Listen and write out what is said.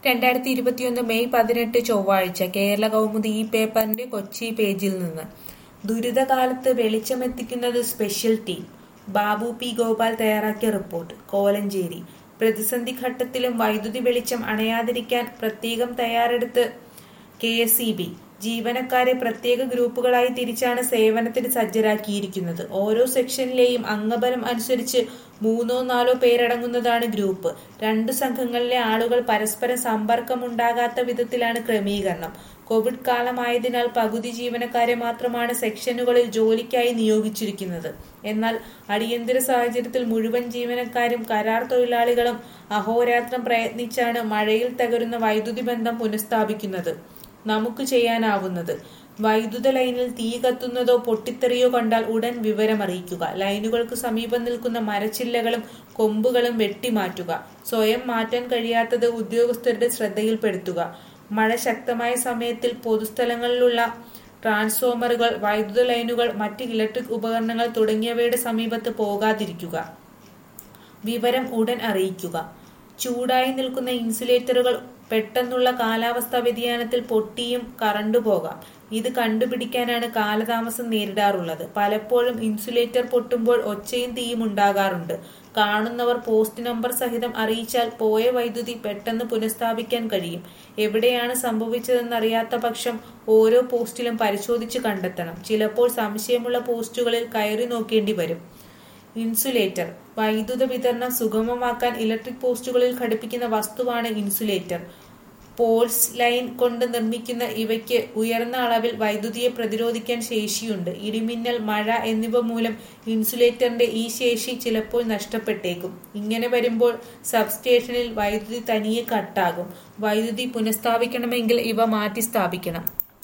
രണ്ടായിരത്തി ഇരുപത്തിയൊന്ന് മെയ് പതിനെട്ട് ചൊവ്വാഴ്ച കേരള കൗമുദി ഈ പേപ്പറിന്റെ കൊച്ചി പേജിൽ നിന്ന് ദുരിതകാലത്ത് വെളിച്ചമെത്തിക്കുന്നത് special team Babu P Gopal തയ്യാറാക്കിയ റിപ്പോർട്ട് കോലഞ്ചേരി പ്രതിസന്ധി ഘട്ടത്തിലും വൈദ്യുതി വെളിച്ചം അണയാതിരിക്കാൻ പ്രത്യേകം തയ്യാറെടുത്ത് കെ എസ് ഇ ബി ജീവനക്കാരെ പ്രത്യേക ഗ്രൂപ്പുകളായി തിരിച്ചാണ് സേവനത്തിന് സജ്ജരാക്കിയിരിക്കുന്നത് ഓരോ സെക്ഷനിലെയും അംഗബലം അനുസരിച്ച് മൂന്നോ നാലോ പേരടങ്ങുന്നതാണ് ഗ്രൂപ്പ് രണ്ടു സംഘങ്ങളിലെ ആളുകൾ പരസ്പരം സമ്പർക്കമുണ്ടാകാത്ത വിധത്തിലാണ് ക്രമീകരണം കോവിഡ് കാലമായതിനാൽ പകുതി ജീവനക്കാരെ മാത്രമാണ് സെക്ഷനുകളിൽ ജോലിക്കായി നിയോഗിച്ചിരിക്കുന്നത് എന്നാൽ അടിയന്തര സാഹചര്യത്തിൽ മുഴുവൻ ജീവനക്കാരും കരാർ തൊഴിലാളികളും അഹോരാത്രം പ്രയത്നിച്ചാണ് മഴയിൽ തകരുന്ന വൈദ്യുതി ബന്ധം പുനഃസ്ഥാപിക്കുന്നത് നമുക്ക് ചെയ്യാനാവുന്നത് വൈദ്യുത ലൈനിൽ തീ കത്തുന്നതോ പൊട്ടിത്തെറിയോ കണ്ടാൽ ഉടൻ വിവരമറിയിക്കുക ലൈനുകൾക്ക് സമീപം നിൽക്കുന്ന മരച്ചില്ലകളും കൊമ്പുകളും വെട്ടിമാറ്റുക സ്വയം മാറ്റാൻ കഴിയാത്തത് ഉദ്യോഗസ്ഥരുടെ ശ്രദ്ധയിൽപ്പെടുത്തുക മഴ ശക്തമായ സമയത്തിൽ പൊതുസ്ഥലങ്ങളിലുള്ള ട്രാൻസ്ഫോമറുകൾ വൈദ്യുത ലൈനുകൾ മറ്റ് ഇലക്ട്രിക് ഉപകരണങ്ങൾ തുടങ്ങിയവയുടെ സമീപത്ത് പോകാതിരിക്കുക വിവരം ഉടൻ അറിയിക്കുക ചൂടായി നിൽക്കുന്ന ഇൻസുലേറ്ററുകൾ പെട്ടെന്നുള്ള കാലാവസ്ഥാ വ്യതിയാനത്തിൽ പൊട്ടിയും കറണ്ടു പോകാം ഇത് കണ്ടുപിടിക്കാനാണ് കാലതാമസം നേരിടാറുള്ളത് പലപ്പോഴും ഇൻസുലേറ്റർ പൊട്ടുമ്പോൾ ഒച്ചയും തീയും ഉണ്ടാകാറുണ്ട് കാണുന്നവർ പോസ്റ്റ് നമ്പർ സഹിതം അറിയിച്ചാൽ പോയ വൈദ്യുതി പെട്ടെന്ന് പുനഃസ്ഥാപിക്കാൻ കഴിയും എവിടെയാണ് സംഭവിച്ചതെന്നറിയാത്ത പക്ഷം ഓരോ പോസ്റ്റിലും പരിശോധിച്ച് കണ്ടെത്തണം ചിലപ്പോൾ സംശയമുള്ള പോസ്റ്റുകളിൽ കയറി നോക്കേണ്ടി വരും ഇൻസുലേറ്റർ വൈദ്യുത വിതരണം സുഗമമാക്കാൻ ഇലക്ട്രിക് പോസ്റ്റുകളിൽ ഘടിപ്പിക്കുന്ന വസ്തുവാണ് ഇൻസുലേറ്റർ പോൾസ് ലൈൻ കൊണ്ട് നിർമ്മിക്കുന്ന ഇവയ്ക്ക് ഉയർന്ന അളവിൽ വൈദ്യുതിയെ പ്രതിരോധിക്കാൻ ശേഷിയുണ്ട് ഇടിമിന്നൽ മഴ എന്നിവ മൂലം ഇൻസുലേറ്ററിന്റെ ഈ ശേഷി ചിലപ്പോൾ നഷ്ടപ്പെട്ടേക്കും ഇങ്ങനെ വരുമ്പോൾ സബ്സ്റ്റേഷനിൽ വൈദ്യുതി തനിയെ കട്ടാകും വൈദ്യുതി പുനഃസ്ഥാപിക്കണമെങ്കിൽ ഇവ മാറ്റി സ്ഥാപിക്കണം